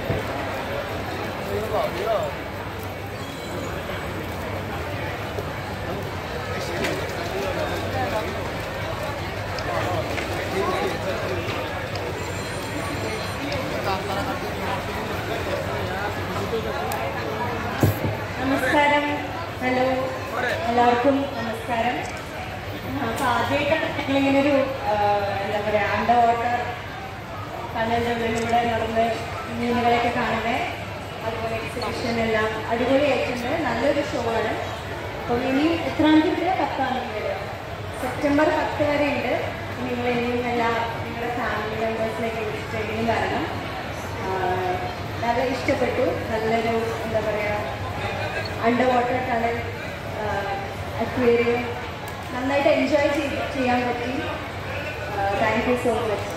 നമസ്കാരം ഹലോ എല്ലാവർക്കും നമസ്കാരം അപ്പോൾ ആദ്യമായിട്ടാണ് ഞങ്ങളിങ്ങനെ ഒരു എന്താ പറയുക അണ്ടർ വാട്ടർ കടലിൻ്റെ ഉള്ളിലൂടെ നടന്ന് മീനുകളെയൊക്കെ കാണുന്നത് അതുപോലെ എക്സിബിഷൻ എല്ലാം അടിപൊളിയായിട്ടുണ്ട് നല്ലൊരു ഷോ ആണ് അപ്പം ഇനി എത്രാം തീയതി വരെ പത്താം തീയതി വരെ സെപ്റ്റംബർ പത്ത് വരെ ഉണ്ട് നിങ്ങൾ ഇനിയും എല്ലാ നിങ്ങളുടെ ഫാമിലി മെമ്പേഴ്സിലേക്ക് വിളിച്ചിട്ട് ഇനിയും വരണം ആഹ് നല്ല ഇഷ്ടപ്പെട്ടു നല്ലൊരു എന്താ പറയുക അണ്ടർ വാട്ടർ ടണൽ അക്വേറിയം നന്നായിട്ട് എൻജോയ് ചെയ്ത് ചെയ്യാൻ പറ്റി താങ്ക് യു സോ മച്ച്